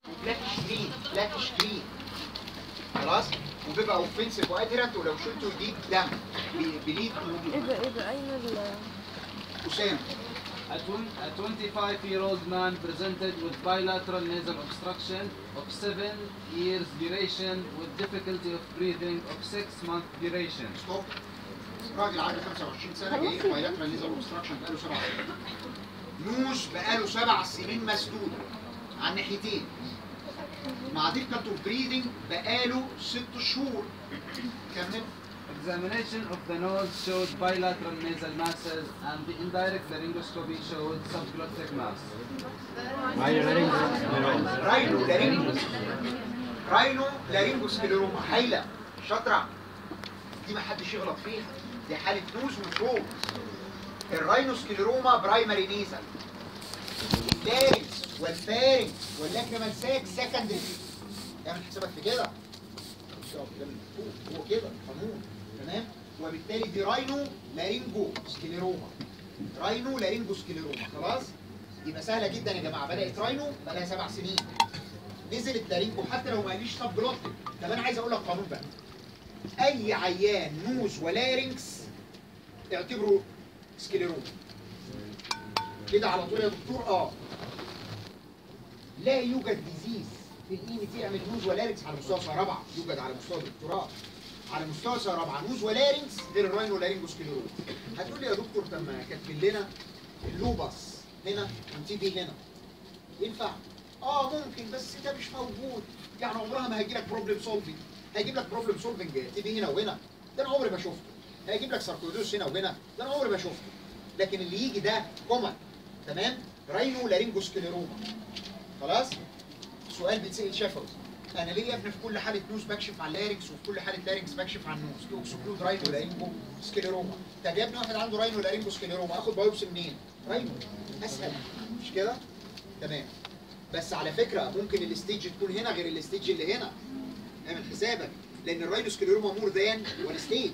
بلاكش جرين بلاكش جرين خلاص وبيبقى اوفنسيف وادهرنت ولو شلته يجيب دم بي- بليد ايه ده ايه ده اين ال اسامه A, twen- a 25-year-old man presented with bilateral nasal obstruction of seven years duration with difficulty of breathing of six month duration. ستوب راجل عنده 25 سنه جاي له بايلاترال ليزر اوبستراكشن بقاله سبع سنين نوش بقاله سبع سنين مسدود على الناحيتين مع دقه بريدنج بقاله ست شهور كمل Examination of the nose showed bilateral nasal masses and the indirect laryngoscopy showed subglottic mass. راينو لارينجوس راينو لارينجوس سكليروما هايله شاطره دي ما حدش يغلط فيها دي حاله نوز وفروز الراينو سكليروما برايمري نيزل اللارينكس والفارنكس واللاكريمال ساك سكندري اعمل حسابك في كده هو كده قانون تمام وبالتالي دي راينو لارينجو سكليروما راينو لارينجو سكليروما خلاص يبقى سهله جدا يا جماعه بدات راينو بقى لها سبع سنين نزلت لارينجو حتى لو ما قاليش سب جلوتيك طب انا عايز اقول لك قانون بقى اي عيان نوز ولارينكس اعتبره سكليروما كده على طول يا دكتور اه لا يوجد ديزيز في الاي تي يعمل نوز ولارينكس على مستوى سنه رابعه يوجد على مستوى الدكتوراه على مستوى سنه رابعه نوز ولارينكس غير الراينو لارينجوسكليروما هتقول لي يا دكتور طب ما كاتبين لنا اللوبس هنا والتي بي هنا ينفع؟ اه ممكن بس ده مش موجود يعني عمرها ما هيجي لك بروبلم سولفنج هيجيب لك بروبلم سولفنج تي بي هنا وهنا ده انا عمري ما شفته هيجيب لك ساركويدوس هنا وهنا ده انا عمري ما شفته لكن اللي يجي ده كومن تمام راينو لارينجوسكليروما خلاص سؤال بيتسال شفوي انا ليه يا ابني في كل حاله نوز بكشف على اللارينكس وفي كل حاله لارينكس بكشف على النوز تو اكسكلود راينو لارينجو سكليروما طب يا ابني واحد عنده راينو لارينجو سكليروما اخد بايوبسي منين؟ راينو اسهل مش كده؟ تمام بس على فكره ممكن الستيج تكون هنا غير الستيج اللي هنا اعمل حسابك لان الراينو سكليروما مور ذان والستيج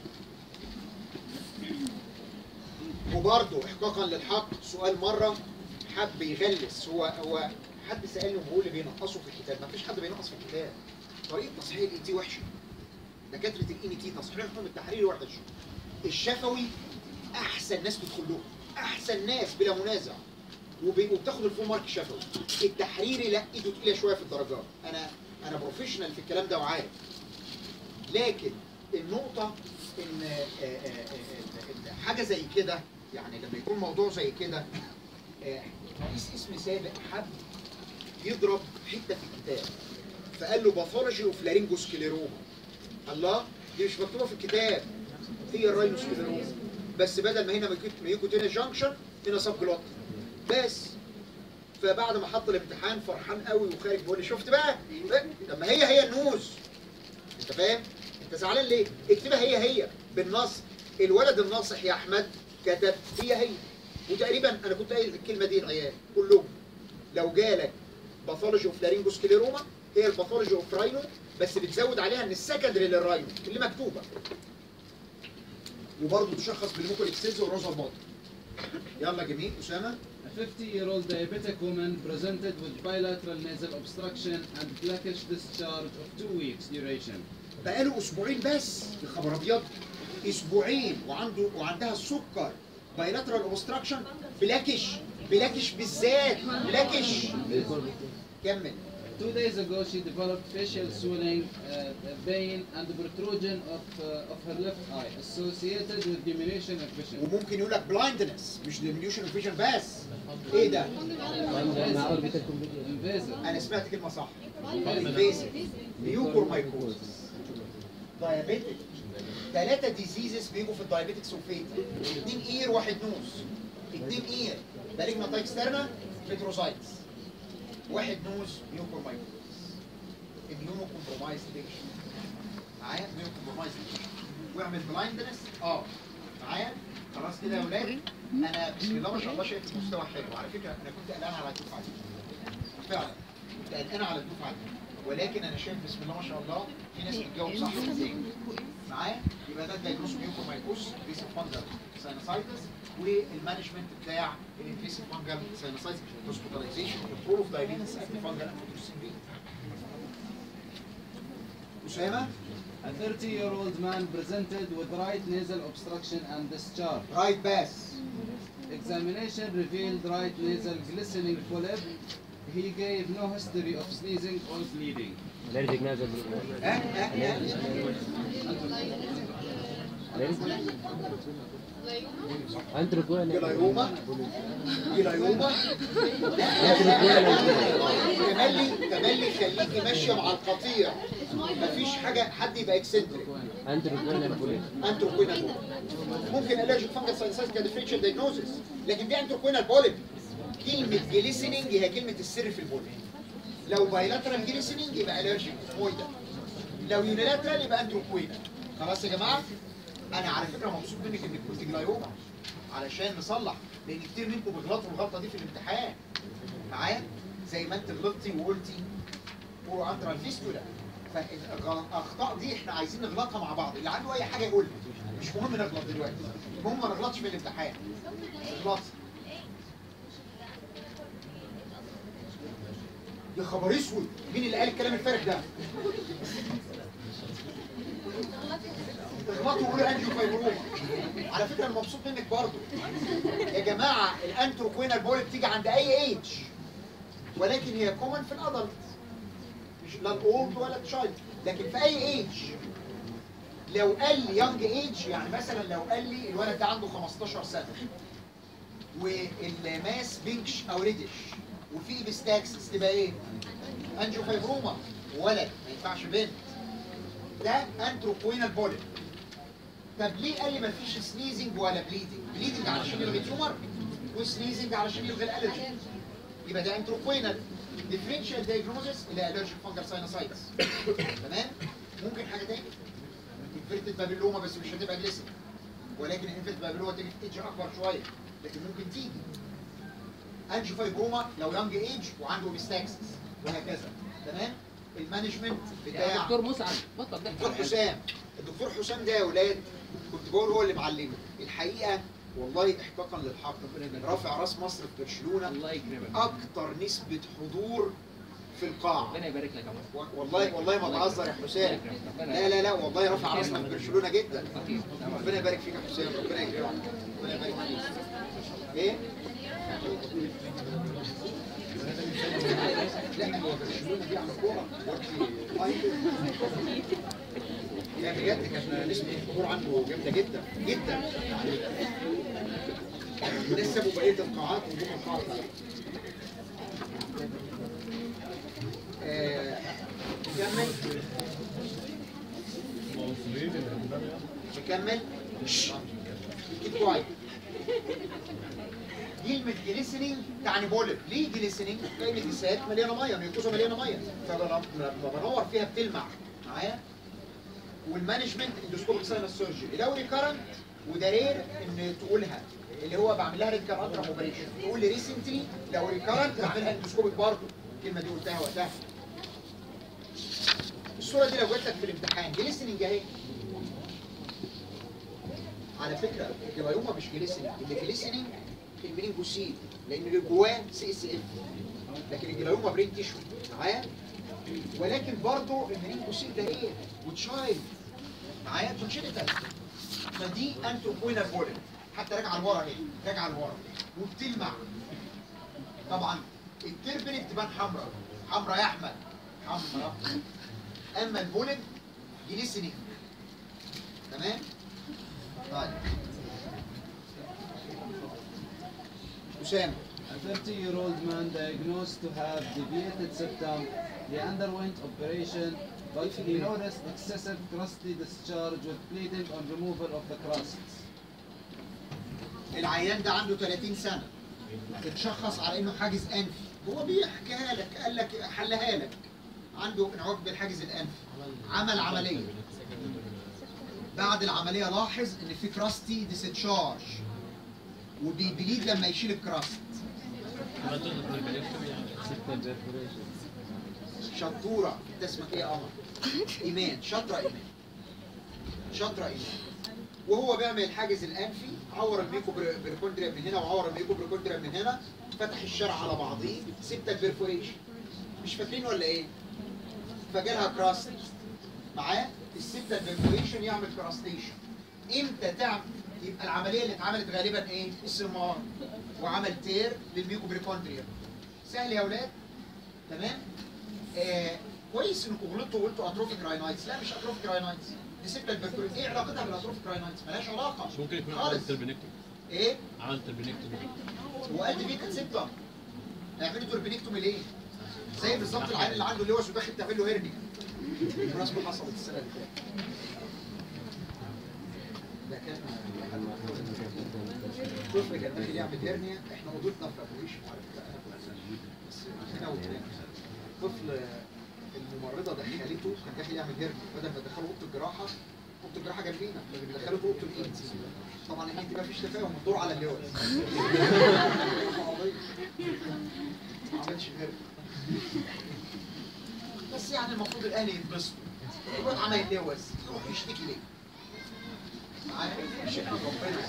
وبرضه احقاقا للحق سؤال مره حب يغلس هو هو حد سالني وهو اللي بينقصوا في الكتاب ما فيش حد بينقص في الكتاب طريقه تصحيح الاي تي وحشه دكاتره الاي تي تصحيحهم التحريري وحش الشفوي احسن ناس تدخل له احسن ناس بلا منازع وبي- وبتاخد الفول مارك شفوي التحريري لا ايده تقيله شويه في الدرجات انا انا بروفيشنال في الكلام ده وعارف لكن النقطه ان آه، آه، آه، آه، حاجه زي كده يعني لما يكون موضوع زي كده آه، رئيس اسم سابق حب يضرب حته في الكتاب فقال له باثولوجي اوف لارينجوسكليروما الله دي مش مكتوبه في الكتاب هي الراينوسكليروما بس بدل ما هنا ميكو- ميكوتينا جانكشن هنا سب جلوت بس فبعد ما حط الامتحان فرحان قوي وخارج بيقول لي شفت بقى إيه؟ طب ما هي هي النوز انت فاهم انت زعلان ليه اكتبها هي هي بالنص الولد الناصح يا احمد كتب هي هي وتقريبا انا كنت قايل الكلمه دي العيال كلهم لو جالك باثولوجي اوف لارينجوسكليروما هي الباثولوجي اوف راينو بس بتزود عليها ان السكندري للراينو اللي مكتوبه وبرضه تشخص بالموكو اكسيز وروزا بوتر يلا جميل اسامه A 50-year-old diabetic woman presented with bilateral nasal obstruction and blackish discharge of two weeks duration. بقاله اسبوعين بس يا خبر ابيض اسبوعين وعنده وعندها السكر بايلاترال اوبستراكشن بلاكش بلاكش بالذات بلاكش كمل Two days ago, she developed facial swelling, uh, pain, and protrusion of, uh, of her left eye associated with diminution of vision. وممكن يقول لك بلايندنس مش ديمينيوشن اوف فيجن بس ايه ده؟ Invasive. انا سمعت كلمه صح انفيزيف ميوكورمايكوز دايابيتك ثلاثة ديزيزز بيجوا في الدايابيتكس وفيتا اثنين اير واحد نوز اثنين اير بالجنا اكسترنا بتروزايتس واحد نوز ميوكورمايكوز اميونو كومبرومايز بيشن معايا اميونو كومبرومايز بيشن واعمل بلايندنس اه معايا خلاص كده يا ولاد انا بسم الله ما شاء الله شايف مستوى حلو على فكره انا كنت قلقان على الدفعه دي فعلا كنت قلقان على الدفعه دي ولكن انا شايف بسم الله ما شاء الله في ناس بتجاوب صح ازاي معايا يبقى ده الدايجنوس ميوكومايكوس بيسيف فاندر ساينوسايتس والمانجمنت بتاع الانفيسيف فانجل ساينوسايتس هوسبيتاليزيشن كنترول اوف دايابيتس اند فانجل انفيسيف اسامه A 30-year-old man presented with right nasal obstruction and discharge. رايت باس Examination revealed right nasal glistening polyp. He gave no history of sneezing or bleeding. الرجيك نازل ها ها ها انتركوين جلايوما جلايوما تملي تملي خليكي ماشيه مع القطيع مفيش حاجه حد يبقى اكسنتريك انتركوين البوليس انتروكوينال ممكن الرجيك فانجل ساينسايز كديفرنشال دايجنوزس لكن دي انتروكوينال بوليب كلمه جليسننج هي كلمه السر في البوليب لو بايلاترال جليسننج يبقى الرجيك مويدا لو يونيلاترال يبقى انتروكوينال خلاص يا جماعه انا على فكره مبسوط منك انك قلت جلايوما علشان نصلح لان كتير منكم بيغلطوا الغلطه دي في الامتحان معايا زي ما انت غلطتي وقلتي برو انترال فيستولا فالاخطاء دي احنا عايزين نغلطها مع بعض اللي عنده اي حاجه يقولها مش مهم نغلط دلوقتي المهم ما نغلطش في الامتحان اغلط يا خبر اسود مين اللي قال الكلام الفارغ ده تغلطوا وقولوا انجيو فايبروما على فكره انا مبسوط منك برضو يا جماعه الانتروكوينال بول بتيجي عند اي ايج ولكن هي كومن في الادلت مش لا الاولد ولا التشايلد لكن في اي ايج لو قال لي يونج ايج يعني مثلا لو قال لي الولد ده عنده 15 سنه والماس بينكش او ريدش وفي ايبستاكسس تبقى ايه؟ انجيو فايبروما ولد ما ينفعش بنت ده انتروكوينال بوليب طب ليه قال لي مفيش سنيزنج ولا بليدنج؟ بليدنج علشان يلغي تيومر وسنيزنج علشان يلغي الالرجي يبقى ده انتروكوينال ديفرنشال دايجنوزس اللي الرجيك فانجل ساينوسايتس تمام؟ ممكن حاجه تاني انفيرتد بابيلوما بس مش هتبقى جليسن ولكن الانفيرتد بابيلوما تيجي في ايدج اكبر شويه لكن ممكن تيجي انجيو فايبروما لو يونج ايج وعنده اوبستاكسس وهكذا تمام؟ المانجمنت يا بتاع دكتور مسعد بطل دكتور ضحك حسام الدكتور حسام ده يا ولاد كنت بقول هو اللي معلمني الحقيقه والله احقاقا للحق رافع راس مصر في برشلونه الله يكرمك اكتر نسبه حضور في القاعه ربنا يبارك لك يا عمر و- والله والله ما بهزر يا حسام لا لا لا والله رافع راسنا في برشلونه جدا أكيد. ربنا يبارك فيك يا حسام ربنا يكرمك ربنا يبارك فيك ايه لا هو برشلونه دي على كوره لا بجد كان نسبه الحضور عنده جامده جدا جدا الناس سابوا بقيه القاعات وجم القاعه بتاعتنا. آه، نكمل نكمل keep quiet. كلمة جليسنينج تعني بولب، ليه جليسنينج؟ لأن الجسات مليانة مية، ميوكوزا مليانة مية، فلما بدور فيها بتلمع معايا؟ والمانجمنت اندوسكوبيك ساينس سيرجري، لو ريكارنت وده رير ان تقولها اللي هو بعمل لها ريد كارانترا اوبريشن، تقول لي ريسنتلي لو ريكارنت بعملها اندوسكوبيك برضه، الكلمة دي قلتها وقتها. الصورة دي لو جات لك في الامتحان جليسنينج اهي على فكره الجلايوما مش جليسنينج اللي جليسنينج المينينجوسيل لان اللي جواه سي اس اف لكن الجلايوما برين تيشو معايا ولكن برضه المينينجوسيل ده ايه وتشايلد معايا كونجينيتال فدي انتروبوينال بولن حتى راجعه لورا اهي راجعه لورا وبتلمع طبعا التربني بتبان حمراء حمراء يا احمد حمراء اما البولن جليسنينج تمام طيب أسامة A 30-year-old man diagnosed to have deviated septum. He underwent operation, but he noticed excessive crusty discharge with bleeding on removal of the crusts. العيان ده عنده 30 سنة اتشخص على انه حاجز انفي هو بيحكيها لك قال لك حلها لك عنده انعواج بالحاجز الانفي عمل عملية بعد العملية لاحظ ان في كراستي ديستشارج وبيبليد لما يشيل الكراست شطورة انت اسمك ايه يا قمر؟ ايمان شاطرة ايمان شاطرة ايمان وهو بيعمل الحاجز الانفي عور الميكو بر- بريكوندريا من هنا وعور الميكو بريكوندريا من هنا فتح الشارع على بعضيه سبتك بيرفوريشن مش فاكرين ولا ايه؟ فجالها كراست معاه السبتة البرفوريشن يعمل كراستيشن امتى تعمل يبقى العمليه اللي اتعملت غالبا ايه؟ السمار وعمل تير للميوكوبريكوندريا سهل يا اولاد تمام؟ آه كويس انكم غلطتوا وقلتوا اتروفيك راينايتس لا مش اتروفيك راينايتس دي سبتة البرفوريشن ايه علاقتها بالاتروفيك راينايتس؟ ملهاش علاقه ممكن يكون خالص. عملت تربينكتوم ايه؟ عملت تربينكتوم هو قد فيه كانت سبتة هيعملوا توربينيكتومي ليه؟ زي بالظبط العيال اللي عنده لوس وداخل تعمل له هيرنيا بالمناسبة حصلت السنة اللي فاتت ده كان طفل كان داخل يعمل هيرنيا احنا وضوطنا في ابويش على فكرة انا كنت بس هنا وهناك طفل الممرضة دخلته كان داخل يعمل هيرنيا بدل ما دخله اوضه الجراحة اوضه الجراحة جنبينا اللي بيدخله في اوضه الايد طبعا الايد ما فيش تفاهم الدور على اللواء ما عملش هيرنيا بس يعني المفروض الاهل يتبسطوا الواد عمل يتلوث يروح يشتكي ليه؟ معايا؟ مش احنا ربنا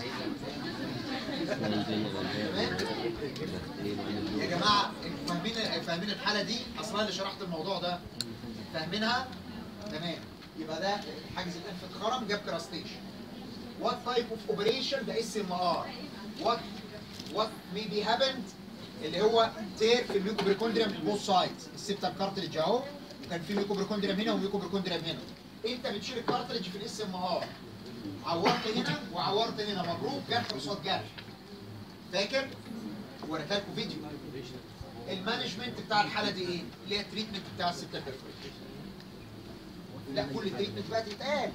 تمام؟ يا جماعه انتوا فاهمين فاهمين الحاله دي اصلا اللي شرحت الموضوع ده فاهمينها؟ تمام يبقى ده حاجز الانف اتخرم جاب كراستيشن وات تايب اوف اوبريشن ده اس ام ار وات وات مي بي هابند اللي هو تير في الميوكوبريكوندريا من بوث سايدز السبتال كارتلج اهو وكان في ميوكوبريكوندريا هنا وميوكوبريكوندريا هنا انت بتشيل الكارتلج في الاس ام ار عورت هنا وعورت هنا مبروك جرح قصاد جرح فاكر؟ وريتها لكم فيديو المانجمنت بتاع الحاله دي ايه؟ اللي هي التريتمنت بتاع السبتال بيرفوريشن لا كل التريتمنت بقى تتقال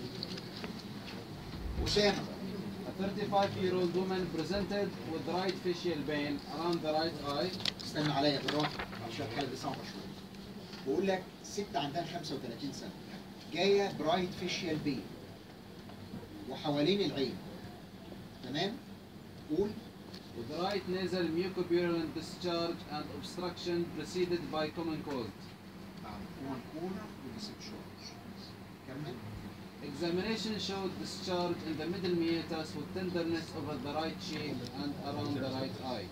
اسامه A 35-year-old woman presented with right facial pain around the right eye. استنى عليا بالراحه عشان الحاله دي صعبه شويه بقول لك ست عندها 35 سنه جايه برايت فيشيال بين وحوالين العين تمام قول With right nasal mucopurulent discharge and obstruction preceded by common cold. قول قول وديسبشن كمل Examination showed discharge in the middle meatus with tenderness over the right cheek and around the right eye.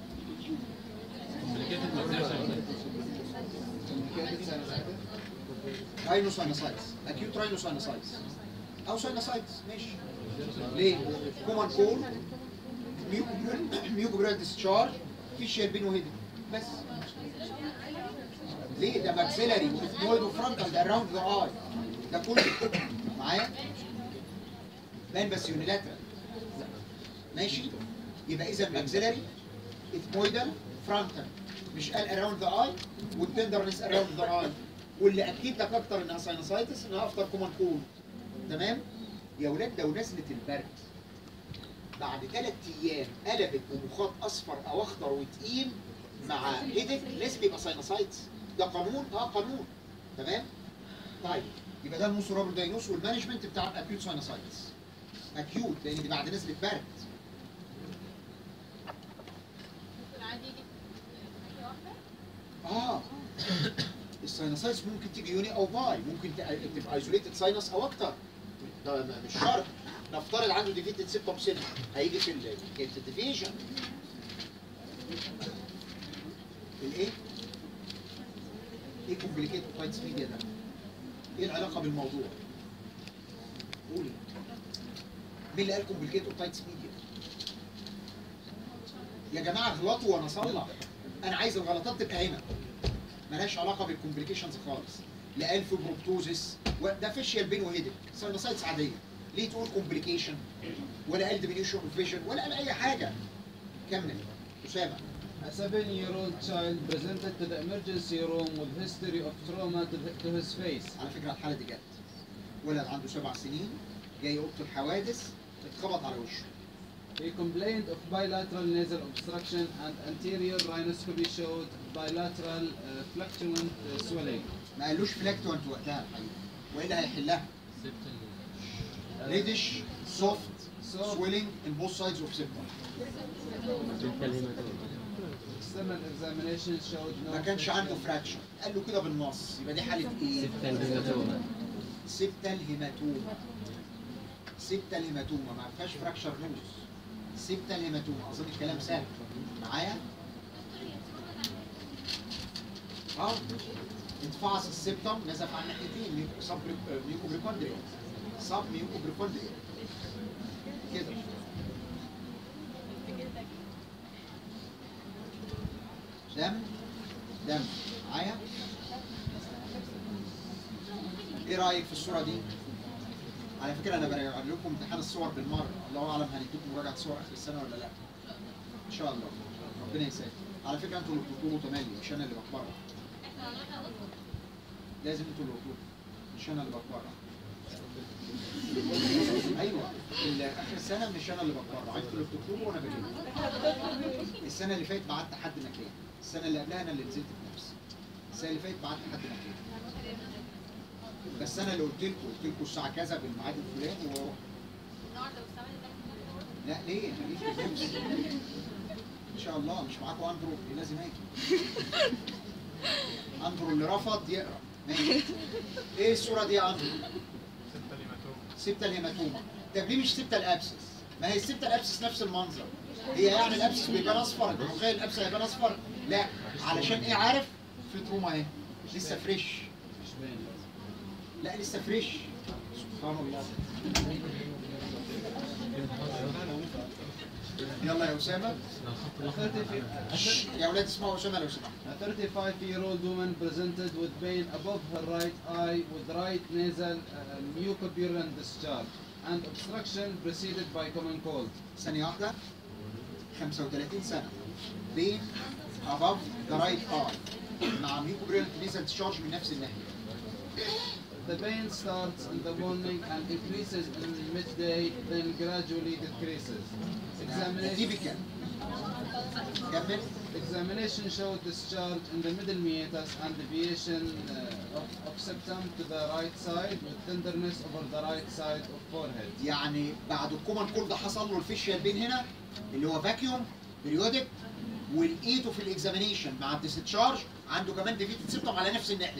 Complicated sinusitis. راينوساينوسايتس اكيوت راينوساينوسايتس او ساينوسايتس ماشي ليه؟ كومان كول ميوكوبرال ديسشارج فيشيال بين وهيدن بس ليه ده ماكسيلاري وفنويد وفرونتال ده اراوند ذا اي ده كله معايا باين بس يونيلاترال ماشي يبقى اذا ماكسيلاري اثمويدال فرونتال مش قال اراوند ذا اي والتندرنس اراوند ذا اي واللي اكيد لك اكتر انها ساينوسايتس انها افتر كومان كول تمام يا ولاد لو نزلت البرد بعد ثلاث ايام قلبت بمخاط اصفر او اخضر وتقيل مع هيدك لازم يبقى ساينوسايتس ده قانون اه قانون تمام طيب يبقى ده الموسورابل داينوس والمانجمنت بتاع الاكيوت ساينوسايتس اكيوت لان دي بعد نزله برد اه الساينوسايتس ممكن تيجي يوني او باي ممكن ت- تبقى ايزوليتد ساينس او اكتر ده م- مش شرط نفترض عنده ديفيتد سيبتوم سيل هيجي في ال- في الديفيجن الايه؟ ايه كومبليكيتد بايتس ميديا ده؟ ايه العلاقه بالموضوع؟ قولي مين اللي قال كومبليكيتد بايتس ميديا؟ يا جماعه غلطوا وانا اصلح انا عايز الغلطات تبقى هنا ملهاش علاقه بالكومبليكيشنز خالص لا قال في بروبتوزس ده فيشيال بين وهيدك ساينوسايتس عاديه ليه تقول كومبليكيشن ولا قال ديمينيوشن اوف فيجن ولا قال اي حاجه كمل اسامه A seven-year-old child presented to the emergency room with history of trauma to, the, to his face. على فكره الحاله دي جت ولد عنده سبع سنين جاي اوضه الحوادث اتخبط على وشه He complained of bilateral nasal obstruction and anterior rhinoscopy showed bilateral uh, fluctuant uh, swelling. ما قالوش فلاكتوانت وقتها الحقيقه والا هيحلها ريدش سوفت سويلنج ان بوث سايدز اوف سيبتم External examination showed no ما كانش عنده facial- فراكشن قال له كده بالنص يبقى دي حاله ايه؟ سبتال هيماتوما سبتال هيماتوما ما فيهاش فراكشر نوز سبتة الهيماتوما اظن الكلام سهل معايا اه اتفعص السبتم نزف على الناحيتين ميوكو سب ميوكوبريكوندريا سب ميوكوبريكوندريا كده دم دم معايا ايه رايك في الصوره دي على فكره انا براجع لكم امتحان الصور بالمره الله اعلم هنديكم مراجعه صور اخر السنه ولا لا ان شاء الله ربنا يسهل على فكره انتوا اللي بتطلبوا تملي مش انا اللي بتبرع لازم انتوا اللي بتطلبوا مش انا اللي بتبرع ايوه ال- اخر السنه مش انا اللي بتبرع انتوا اللي بتطلبوا وانا بجيب السنه اللي فاتت بعت حد مكان السنه اللي قبلها انا اللي نزلت بنفسي السنه اللي فاتت بعت حد مكان بس انا اللي قلت لكم قلت لكم الساعه كذا بالميعاد الفلاني واروح لا ليه خليك في النفس ان شاء الله مش معاكم اندرو اللي لازم اجي اندرو اللي رفض يقرا ماشي ايه الصوره دي يا اندرو سبتة الهيماتوما طب ليه مش سبتة الابسس ما هي السبتة الابسس نفس المنظر هي يعني الابسس بيبان اصفر انت متخيل الابسس هيبان اصفر لا علشان ايه عارف في تروما اهي لسه فريش لا لسه فريش سبحان الله يلا يا اسامه 35 يا اولاد اسمعوا اسامه لو سمحت A 35 year old woman presented with pain above her right eye with right nasal uh, mucopurulent discharge and obstruction preceded by common cold. ثانيه واحده 35 سنه بين above the right eye مع ميوكوبرينت نيزل تشارج من نفس الناحيه The pain starts in the morning and increases in midday, then gradually decreases. Examination, تيبيكال كمل examination showed discharge in the middle meatus and deviation uh, of, of septum to the right side with tenderness over the right side of forehead. يعني بعد الكومن كولد حصل له الفيشيال بين هنا اللي هو فاكيوم بريودك ولقيته في الاكزامينيشن مع الديستشارج عنده كمان ديفيتد سيبتوم على نفس الناحيه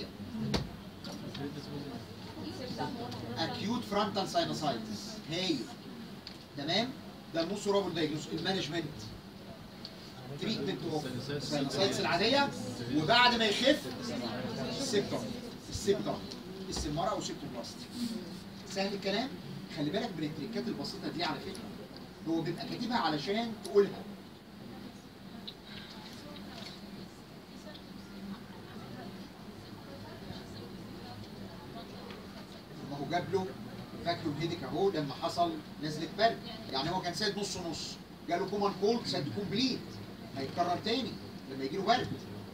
اكيوت فرونتال ساينوسايتس هايل تمام ده الموست روبل دايجنوز المانجمنت تريتمنت اوف ساينوسايتس العاديه وبعد ما يخف السيبتوم السيبتوم السماره او سيبتوبلاستي سهل الكلام خلي بالك من التريكات البسيطه دي على فكره هو بيبقى كاتبها علشان تقولها ما هو جاب له فاكيوم هيدك اهو لما حصل نزله برد يعني هو كان ساد نص نص جاله كومان كولد ساد كومبليت هيتكرر تاني لما يجي له برد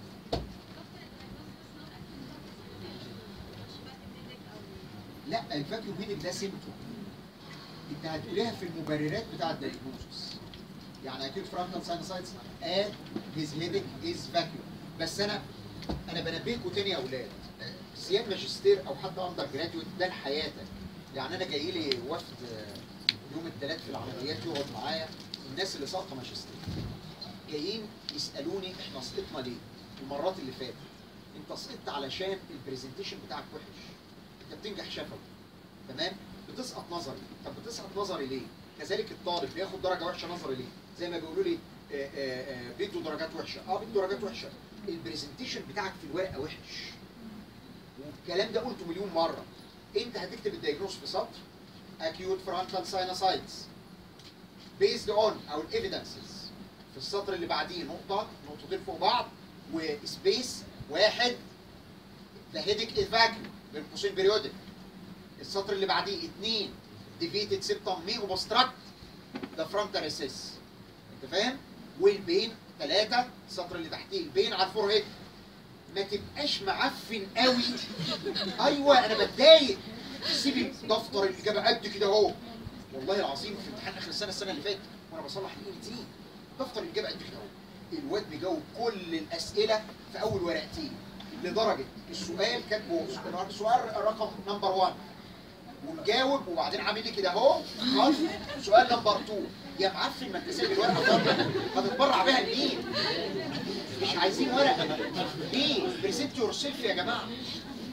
لا الفاكيوم هيدك ده سيمتوم انت هتقوليها في المبررات بتاع الدايجنوستس يعني اكيد فرونتال ساينوسايتس اد هيز هيدك از فاكيوم بس انا انا بنبهكم تاني يا اولاد سياد ماجستير او حتى اندر جراديويت ده لحياتك يعني انا جاي لي وفد يوم الثلاث في العمليات يقعد معايا الناس اللي ساقطه ماجستير جايين يسالوني احنا سقطنا ليه المرات اللي فاتت انت سقطت علشان البرزنتيشن بتاعك وحش انت بتنجح شفوي تمام بتسقط نظري طب بتسقط نظري ليه كذلك الطالب بياخد درجه وحشه نظري ليه زي ما بيقولوا لي آه، آه، آه، بيدوا درجات وحشه اه بيدوا درجات وحشه البرزنتيشن بتاعك في الورقه وحش والكلام ده قلته مليون مره انت هتكتب الدايجنوز في سطر acute frontal sinusitis based on او الايفيدنسز في السطر اللي بعديه نقطه نقطتين فوق بعض وسبيس واحد the headache is vacuum بين قوسين periodic السطر اللي بعديه اثنين deviated septum may obstruct the frontal recess انت فاهم؟ والبين ثلاثة السطر اللي تحتيه البين على الفورهيد ما تبقاش معفن قوي ايوه انا بتضايق سيبي دفتر الاجابه قد كده اهو والله العظيم في امتحان اخر السنه السنه اللي فاتت وانا بصلح الاي تي دفتر الاجابه قد كده اهو الواد بيجاوب كل الاسئله في اول ورقتين لدرجه السؤال كاتبه سؤال رقم نمبر 1 ومجاوب وبعدين عامل لي كده اهو خلاص سؤال نمبر 2 يا معفن ما انت سايب الورقه فاضيه هتتبرع بيها لمين؟ مش عايزين ورقه ليه؟ بريزنت يور سيلف يا جماعه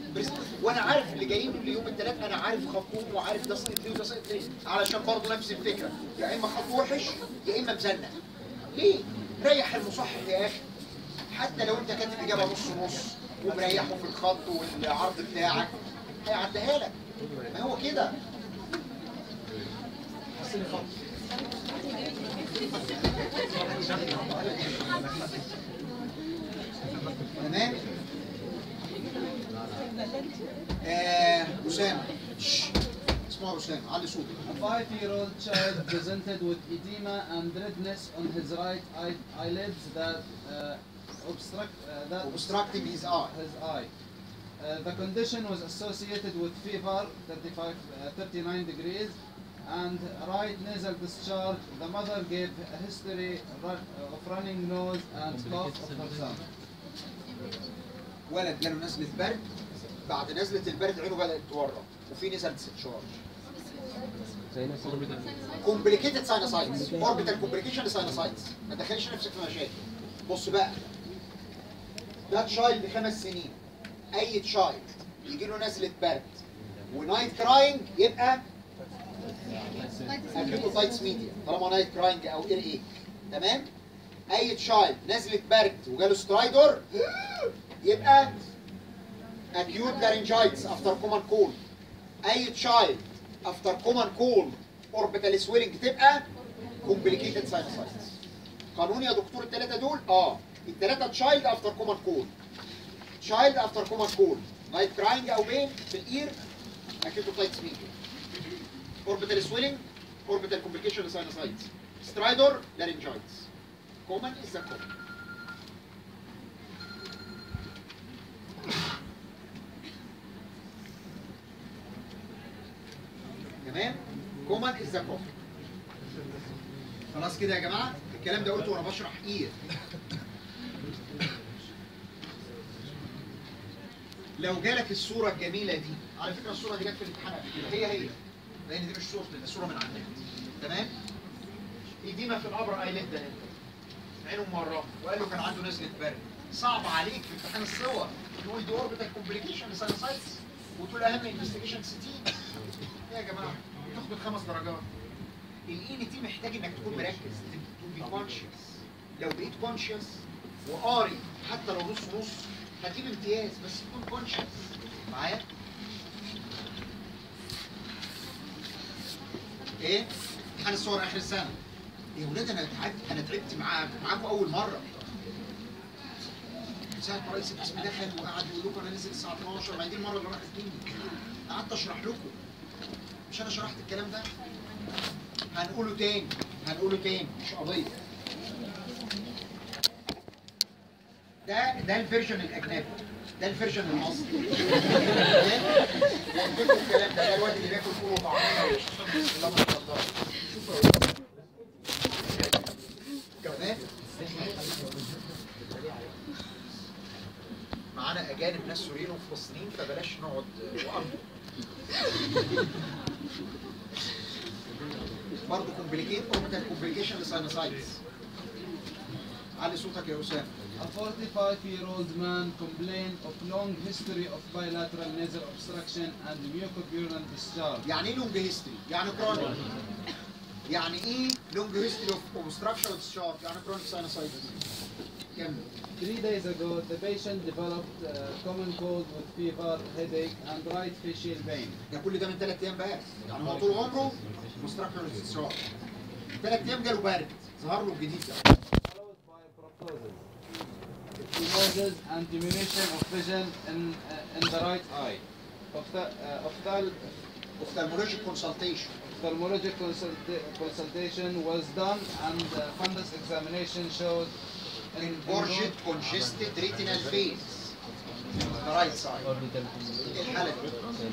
بريست وانا عارف اللي جايين لي يوم الثلاث انا عارف خطهم وعارف ده سقط ليه وده سقط ليه علشان برضه نفس الفكره يا اما خط وحش يا اما مزنق ليه؟ ريح المصحح يا اخي حتى لو انت كاتب اجابه نص نص ومريحه في الخط والعرض بتاعك هيعديها لك ما هو كده حسن الخط تمام آه اسامه شش. اسمعوا اسامه علي صوتك A five-year-old child presented with edema and redness on his right eye, eyelids that uh, obstruct uh, that obstructing his eye his eye. Uh, the condition was associated with fever, 35, uh, 39 degrees, and right nasal discharge. The mother gave a history run, of running nose and cough of her son. ولد جاله نزله برد بعد نزله البرد عينه بدات تورم وفي نزل استشارج زي ناس كومبليكيتد ساينوسايتس اوربيتال كومبليكيشن ساينوسايتس ما تدخليش نفسك في مشاكل بص بقى ده تشايلد خمس سنين اي تشايلد يجي له نزله برد ونايت كراينج يبقى اكيوتوتايتس ميديا طالما نايت كراينج او اير ايك تمام اي تشايلد نزله برد وجاله سترايدر يبقى acute laryngitis after common cold اي child after common cold orbital swelling تبقى complicated sinusitis قانون يا دكتور الثلاثه دول اه الثلاثه child after common cold child after common cold night crying او pain في الاير acute otitis media orbital swelling orbital complication sinusitis stridor laryngitis common is the common تمام كومان از ذا كومن خلاص كده يا جماعه الكلام ده قلته وانا بشرح ايه لو جالك الصوره الجميله دي على فكره الصوره دي جت في الامتحان قبل كده هي هي لان دي مش صورتي ده صوره من على النت تمام ايديما في الابر ايليد ده عينه مره وقال له كان عنده نزله برد صعب عليك في امتحان الصور تقول دي اوربيتال كومبليكيشن ساينسايتس وتقول اهم انفستيجيشن سي تي يا جماعه بتاخد خمس درجات الاي تي محتاج انك تكون مركز تبقى كونشيوس لو بقيت كونشيوس وقاري حتى لو نص نص هتجيب امتياز بس تكون كونشيوس معايا ايه امتحان الصور اخر السنه يا ولاد انا تعبت انا تعبت معاك معاكم اول مره من ساعه ما رئيس القسم دخل وقعد يقول لكم انا نزل الساعه 12 ما هي دي المره اللي راحت مني قعدت اشرح لكم مش انا شرحت الكلام ده هنقوله تاني هنقوله تاني مش قضيه ده ده الفيرجن الاجنبي ده الفيرجن المصري تمام؟ وقلت لكم الكلام ده ده الواد اللي بياكل فول وطعميه لا ما تقدرش تمام معانا اجانب ناس سوريين وفلسطينيين فبلاش نقعد وأرض برضه كومبليكيت اوربيتال كومبليكيشن لساينوسايتس علي صوتك يا اسامه A 45-year-old man complained of long history of bilateral nasal obstruction and mucopurulent discharge. يعني ايه لونج هيستوري؟ يعني كرونيك يعني ايه لونج هيستوري اوف اوبستراكشن ديسشارج؟ يعني كرونيك ساينوسايتس كمل Three days ago, the patient developed uh, common cold with fever, headache, and right facial pain. ده كل ده من ثلاث ايام بس يعني هو طول عمره اوبستراكشن ديسشارج ثلاث ايام جاله برد ظهر له الجديد ده followed by proptosis, ecchymosis, and diminution of vision in, uh, in the right eye. Ophtha- uh, ophthal- اوفتالمولوجيك كونسلتيشن ophthalmologic consulta- consultation was done and uh, fundus examination showed انجورجيت كونجستد ريتينال فيز ذا رايت سايد اوربيتال ايه الحاله دي؟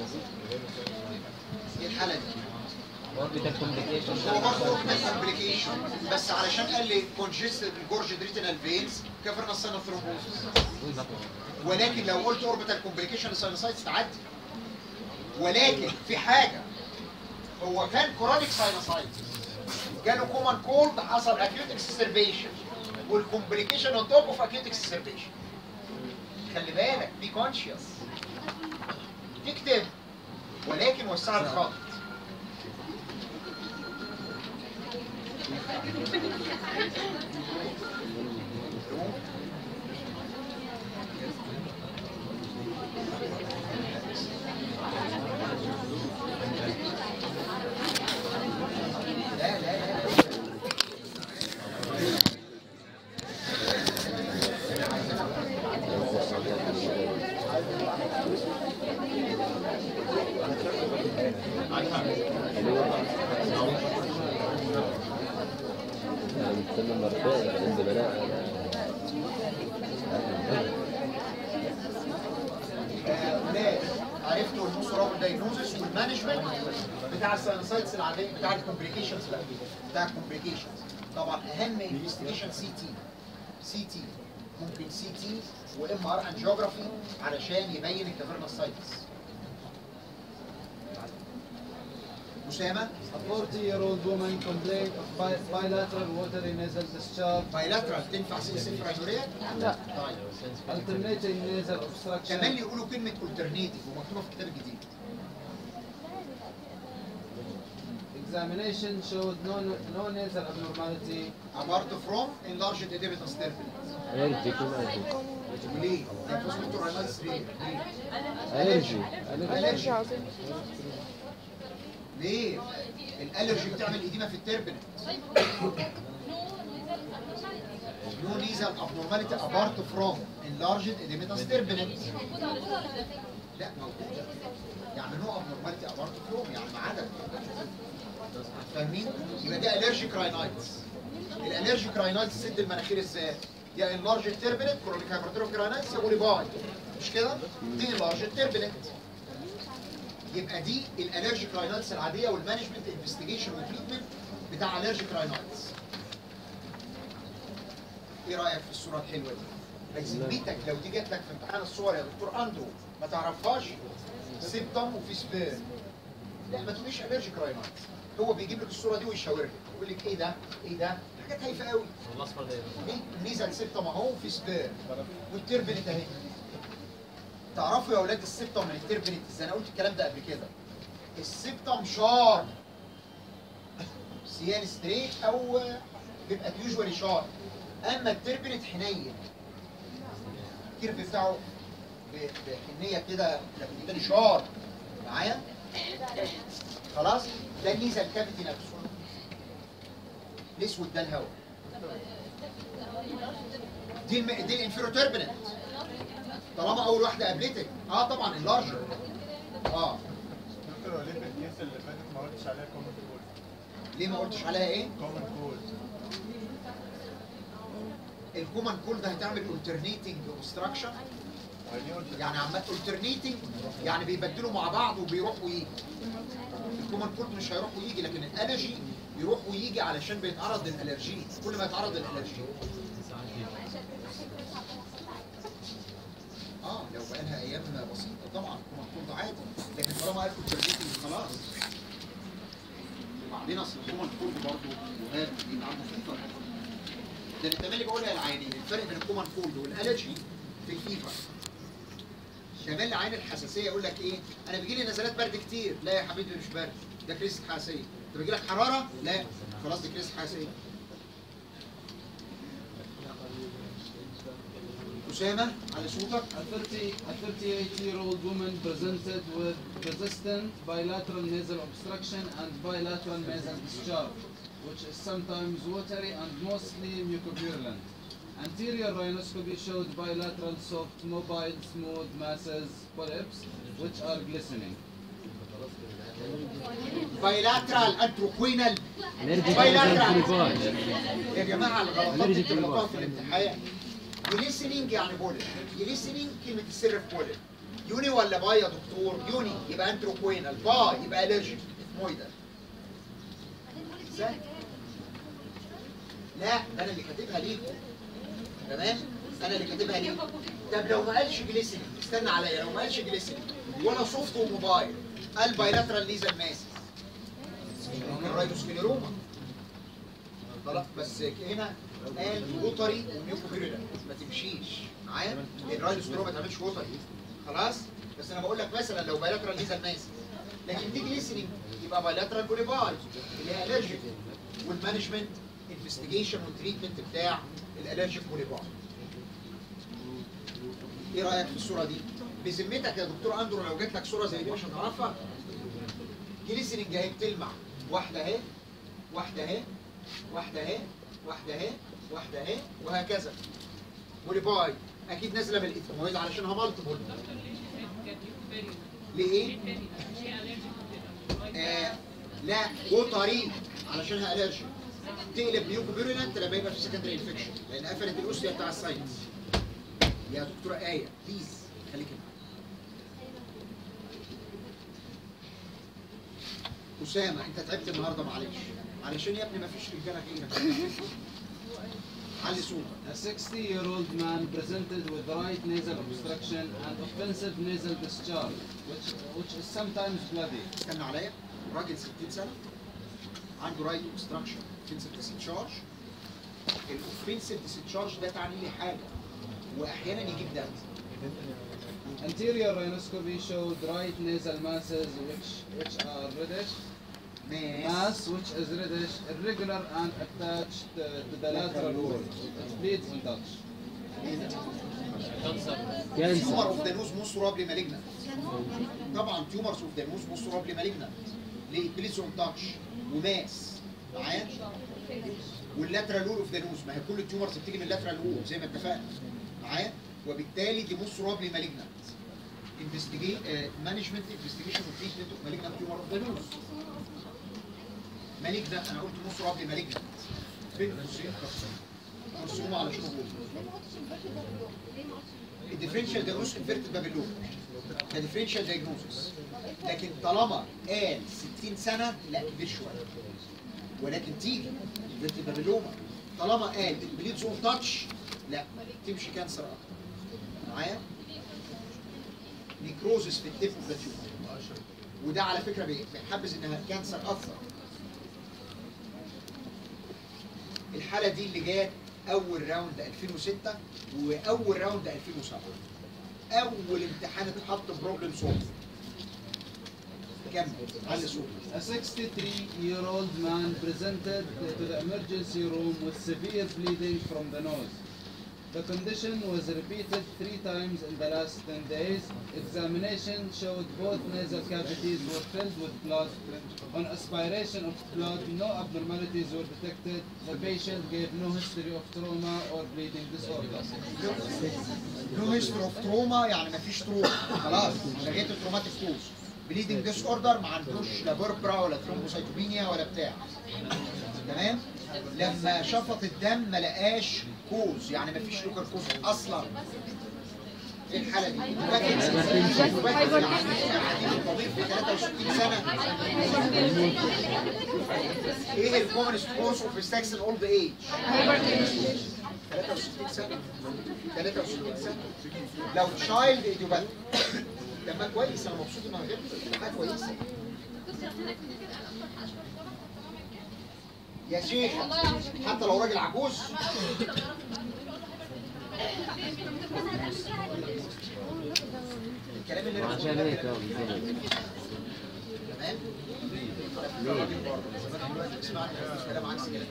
ايه الحاله دي؟ اوربيتال كومبليكيشن هو برضه اوربيتال كومبليكيشن بس علشان قال لي كونجستد الجورجيت ريتينال فينز كفرنا السنه ثرومبوزس ولكن لو قلت اوربيتال كومبليكيشن ساينوسايتس تعدي ولكن في حاجه هو كان كرونيك ساينوسايتس جاله كومان كولد حصل اكيوت اكسسربيشن والكومبليكيشن اون توب اوف اكيوت اكسسربيشن خلي بالك بي كونشيوس تكتب ولكن وسع الخط لا لا لا السن المرفوع عند بناء ولاد عرفتوا الموسورال دايجنوزس والمانجمنت بتاع الساينسايتس العاديه بتاع الكومبليكيشنز بقى بتاع الكومبليكيشنز طبعا اهم انفستيجيشن سي تي سي تي ممكن سي تي وام ار انجيوجرافي علشان يبين الكافيرنال سايتس اسامه A 40-year-old woman complained of bi- bilateral watery nasal discharge, بايلاترال تنفع سي اس راينوريا؟ لا طيب alternating nasal obstruction, كمان يقولوا كلمه الترنيتيف ومكتوبه في الكتاب الجديد examination showed no, no nasal abnormality, apart from enlarged edematous turbinate الرجي كمان ليه؟ ده فوسفاتور راينايتس ليه؟ ليه؟ الرجي ألرجي عظيم ليه؟ الالرجي بتعمل اديمه في التربنت نو نيزال ابنورماليتي ابارت فروم انلارجد اديميتاس تربنت لا موجوده يعني نو ابنورماليتي ابارت فروم يعني ما عدا فاهمين؟ يبقى ده الرجيك راينايتس الالرجيك راينايتس سد المناخير ازاي؟ يا انلارجد تربنت كرونيك هايبرتروفيك راينايتس يا بوليباي مش كده؟ دي انلارجد تربنت يبقى دي الالرجيك راينايتس العاديه والمانجمنت انفستيجيشن وتريتمنت بتاع الرجيك راينايتس ايه رايك في الصوره الحلوه دي بذمتك لو دي جات لك في امتحان الصور يا دكتور اندرو ما تعرفهاش سيبتم وفي سبير لا ما تقوليش الرجيك راينايتس هو بيجيب لك الصوره دي ويشاور لك يقول لك ايه ده ايه ده حاجات هايفه قوي الاصفر ده دي النيزل سيبتم اهو وفي سبير والتربنت اهي تعرفوا يا اولاد السبتم من التربنت ازاي انا قلت الكلام ده قبل كده السبتم شارب سيان ستريت او بيبقى يوجوالي شارب اما التربنت حنين الكيرف بتاعه ب- بحنيه كده لكن التاني شارب معايا خلاص ده النيزل كافيتي نفسه الاسود ده الهواء دي الم... دي الانفيرو تربنت طالما اول واحده قابلتك اه طبعا اللارجر اه دكتور وليه في الكيس اللي فاتت ما قلتش عليها كومن كول ليه ما قلتش عليها ايه كومن كول الكومن كول ده هتعمل الترنيتنج اوبستراكشن وليه قلت يعني عمال الترنيتنج يعني بيبدلوا مع بعض وبيروح ويجي الكومن كولد مش هيروح ويجي لكن الالرجي يروح ويجي علشان بيتعرض للالرجي كل ما يتعرض للالرجي اه لو بقى لها ايام بسيطه طبعا الكومن كولد عادي لكن طالما قالوا الترنيتنج خلاص وبعدين اصل الكومن كولد برضه مهم بيبقى مخيفه ده انا تملي بقولها للعيانين الفرق بين الكومن كولد والالرجي في الفيفر كمان عين الحساسيه يقول لك ايه انا بيجي لي نزلات برد كتير لا يا حبيبي مش برد ده كريست حساسيه انت بيجي لك حراره لا خلاص دي كريست حساسيه اسامه على صوتك A 30 a 38-year-old woman presented with persistent bilateral nasal obstruction and bilateral nasal discharge, which is sometimes watery and mostly mucopurulent. Anterior rhinoscopy showed bilateral soft, mobile, smooth masses, polyps, which are glistening. بايلاترال انتروكوينال نرجع بايلاترال للفيفاج يا جماعه الغلطات نرجع اللي بتغلطوها في للواحد. الامتحان يليسنينج يعني بولد يليسنينج كلمه السر في بولد يوني ولا باي يا دكتور يوني يبقى انتروكوينال باي يبقى الرجيك مويدال ازاي لا ده انا اللي كاتبها ليكم تمام انا اللي كاتبها ليكم طب لو ما قالش جليسرين استنى عليا لو ما قالش جليسرين ولا سوفت وموبايل قال بايلاترال ليزر ماسس ممكن رايدوسكليروما خلاص بس هنا قال ووتري وميوكوبيريلا ما تمشيش معايا الرايدوسكليروما ما تعملش ووتري خلاص بس انا بقول لك مثلا لو بايلاترال نيزل ماس لكن دي جليسرين يبقى بايلاترال بوليباي اللي هي الرجيك والمانجمنت انفستيجيشن والتريتمنت بتاع الالرجيك بوليباي ايه رايك في الصوره دي بذمتك يا دكتور اندرو لو جات لك صوره زي دي مش هتعرفها جليسرين اهي بتلمع واحده اهي واحده اهي واحده اهي واحده اهي واحده اهي وهكذا بوليباي اكيد نازله بالاثمويد علشانها مالتيبل ليه؟ آه لا وطريق علشانها الرجي تقلب نيوكو بيرولنت لما يبقى في سكندري انفكشن لان قفلت الاوستيا بتاع الساينس يا دكتوره ايه بليز خليكي معايا اسامه انت تعبت النهارده معلش علشان يا ابني ما فيش رجاله غيرك علي صوتك A 60 year old man presented with right nasal obstruction and offensive nasal discharge, which, which is sometimes bloody. استنى عليا راجل 60 سنه عنده رايت اوبستراكشن اوفنسيف ديسشارج الاوفنسيف ديسشارج ده تعني لي حاجه واحيانا يجيب دم Anterior rhinoscopy showed right nasal masses which, which are reddish, ماس mass which is reddish, irregular and attached uh, to the lateral wall. It bleeds in Dutch. تيومر كانسر اوف ذا نوز موست بروبلي مالجنت طبعا تيومرز اوف ذا نوز موست بروبلي مالجنت ليه بليز اون تاتش وماس معايا واللاترال وول اوف ذا نوز ما هي كل التيومرز بتيجي من اللاترال وول زي ما اتفقنا معايا وبالتالي دي موست بروبلي مالجنت انفستيجيت مانجمنت انفستيجيشن وتريتمنت اوف مالجنت تيومر اوف ذا نوز مالجنت انا قلت موست بروبلي مالجنت فين القصير مرسومه على شنو الديفرنشال دايجنوز انفيرتد بابيلوم ده ديفرنشال دايجنوزس لكن طالما قال 60 سنه لا كبير شويه ولكن تيجي انفيرتد بابيلوما طالما قال البليد زون تاتش لا تمشي كانسر اكتر معايا نيكروزس في التيب اوف ذا تيومر وده على فكره بي- بيحبذ انها كانسر اكثر الحاله دي اللي جات اول راوند 2006 واول راوند 2007 اول امتحان اتحط بروبلم سولف كمل علي صوتك A 63-year-old man presented to the emergency room with severe bleeding from the nose. The condition was repeated three times in the last 10 days. Examination showed both nasal cavities were filled with blood. On aspiration of blood, no abnormalities were detected. The patient gave no history of trauma or bleeding disorder. نو هيستوري اوف تروما يعني مفيش تروما خلاص لغيت التروماتيك كوز بليدنج ديس اوردر ما عندوش لا بوربرا ولا ثرومبوسايتوبينيا ولا بتاع تمام لما شفط الدم ما لقاش كوز يعني مفيش لوكال كوز اصلا ايه الحاله دي؟ قاعدين الطبيب في 63 سنه ايه الكومنست كوز اوف ستاكسن اولد ايج؟ 63 سنه 63 سنه لو تشايلد ايديوباثي لما كويس انا مبسوط انها غير حاجه كويسه يا شيخ حتى لو راجل عجوز الكلام اللي انا عشان بقوله هيك ده اه بالظبط تمام ده راجل برضه زمان دلوقتي بسمعني كلام عكس كده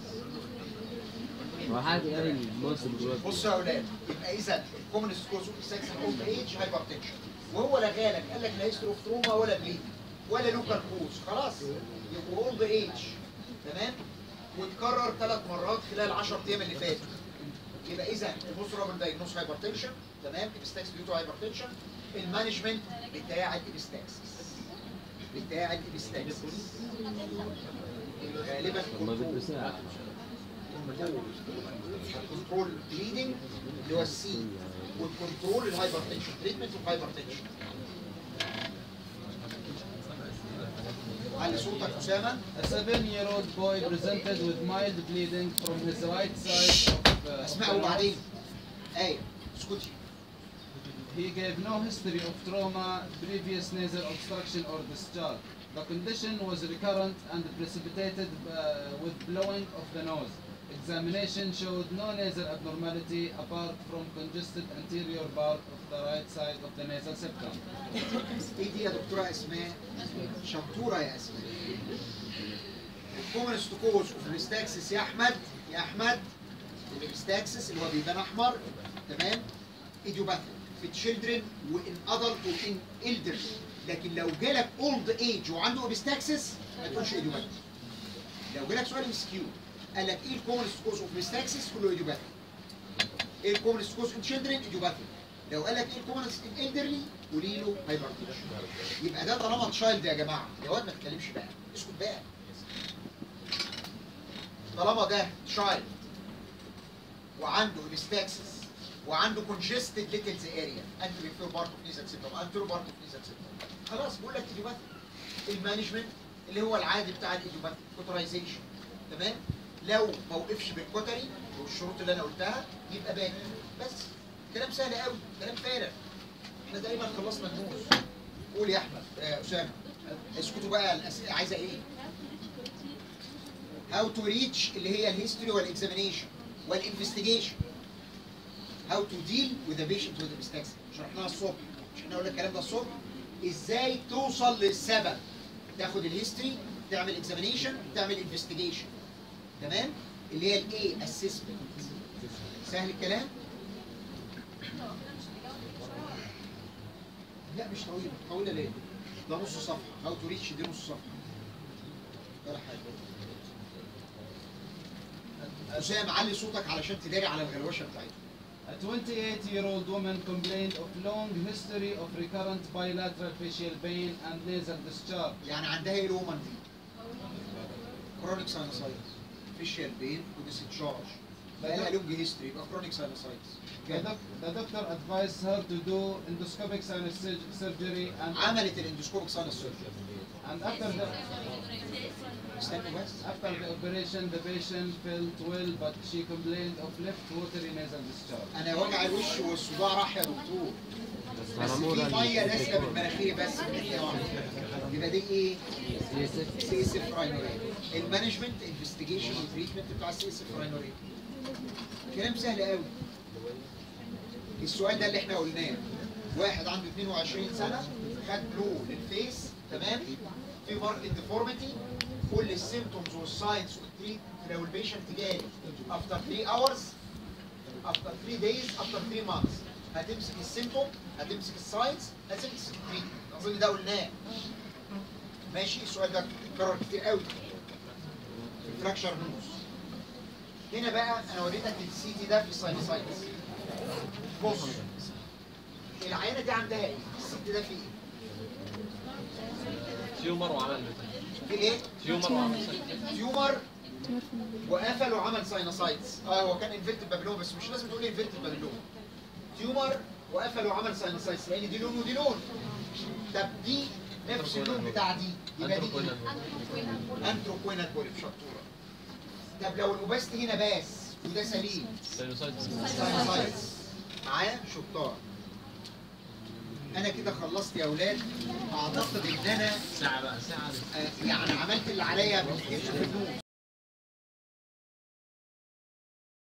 هو حاجه يعني الموسم دلوقتي بصوا يا اولاد يبقى اذا الكومنست كوز اوف سكس اولد ايج هايبرتنشن وهو لا غالك قال لك لا هيستري اوف تروما ولا بليد ولا لوكال كوز خلاص يبقوا اولد ايج تمام وتكرر ثلاث مرات خلال 10 ايام اللي فاتوا يبقى اذا البوست رابل دايجنوز هايبرتنشن تمام ابستاكس ديوتو هايبرتنشن المانجمنت بتاع الابستاكس بتاع الابستاكس غالبا ما بده ساعه كنترول بليدنج اللي هو السي والكنترول الهايبرتنشن تريتمنت الهايبرتنشن علي صوتك اسامه A seven-year-old boy presented with mild bleeding from his right side of, uh, of اسمعوا the nose. وبعدين ايه اسكتي He gave no history of trauma, previous nasal obstruction or discharge. The condition was recurrent and precipitated uh, with blowing of the nose. Examination showed no nasal abnormality apart from congested anterior part of the right side of the nasal septum. ايه دي يا دكتوره اسماء شطوره يا اسماء الكومن ستوكوز اوف الستاكسس يا احمد يا احمد الستاكسس اللي هو بيبان احمر تمام ايديوباثيك في تشيلدرن وان ادلت وان الدر لكن لو جالك اولد ايج وعنده اوبستاكسس ما تقولش ايديوباثيك لو جالك سؤال ام كيو قال لك ايه الكومن ستوكوز اوف الستاكسس كله ايديوباثيك ايه الكومن ستوكوز ان تشيلدرن ايديوباثيك لو قال لك ايه الكومن الدرلي قولي له هايبرتيشن يبقى ده طالما تشايلد يا جماعه يا واد ما تتكلمش بقى اسكت بقى طالما ده تشايلد وعنده الاستاكسس وعنده كونجستد ليتلز اريا انتريفير بارت اوف نيزل سيبتوم انترو بارت اوف نيزل سيبتوم خلاص بقول لك ايديوباثيك المانجمنت اللي هو العادي بتاع الايديوباثيك كوترايزيشن تمام لو ما وقفش بالكوتري والشروط اللي انا قلتها يبقى باقي بس كلام سهل قوي كلام فارغ احنا دايما خلصنا النوز قول يا احمد آه، اسامه اسكتوا بقى الاسئله عايزه ايه هاو تو ريتش اللي هي الهيستوري والاكزامينيشن والانفستيجيشن هاو تو ديل وذ ذا بيشنت وذ ميستاكس شرحناها الصبح مش احنا قلنا الكلام ده الصبح ازاي توصل للسبب تاخد الهيستوري تعمل اكزامينيشن تعمل انفستيجيشن تمام اللي هي الايه اسسمنت سهل الكلام لا مش طويلة طويلة ليه؟ ده نص صفحة هاو تو ريتش دي نص صفحة ولا حاجة أسامة علي صوتك علشان تداري على الغلوشة بتاعتها A 28-year-old woman complained of long history of recurrent bilateral facial pain and nasal discharge. يعني عندها ايه الومن دي؟ كرونيك ساينوسايتس فيشيال بين وديسشارج بقالها لونج هيستوري يبقى كرونيك ساينوسايتس The, doc- the doctor advised her to do endoscopic sinus surg- surgery and, عملت الاندوسكوبيك ساينس سيرجري and after the استنوا بس after the operation the patient felt well but she complained of left watery nasal discharge. انا وجع الوش والصداع راح يا دكتور بس في ميه نازله من مناخيري بس من ناحيه واحده يبقى دي ايه؟ سي اس اف راينوريا المانجمنت انفستيجيشن وتريتمنت بتاع السي اس اف راينوريا كلام سهل قوي السؤال ده اللي احنا قلناه واحد عنده 22 سنه خد بلو للفيس تمام في ماركت ديفورميتي كل السيمتومز والساينز والتريت لو البيشنت جالي افتر 3 اورز افتر 3 دايز افتر 3 مانثs هتمسك السيمتوم هتمسك الساينز هتمسك التريتمنت اظن ده قلناه ماشي السؤال ده اتكرر كتير قوي في الفراكشر نوز هنا بقى انا وريتك السي تي ده في الساينسايتس بص العينه دي عندها ايه؟ السي تي ده فيه ايه؟ تيومر وعمل في ايه؟ تيومر وعمل تيومر وقفل وعمل ساينوسايتس اه هو كان انفيرتد بابلون بس مش لازم تقول انفيرتد بابلون تيومر وقفل وعمل ساينوسايتس لان دي لون ودي لون طب دي نفس اللون بتاع دي يبقى دي ايه؟ انتروكوينال بوليب شطوره طب لو الاوباستي هنا باس وده سليم ساينوسايتس ساينوسايتس معايا شطار انا كده خلصت يا اولاد اعتقد ان انا ساعة بقى ساعة آه، يعني عملت اللي عليا بالكتف في النوز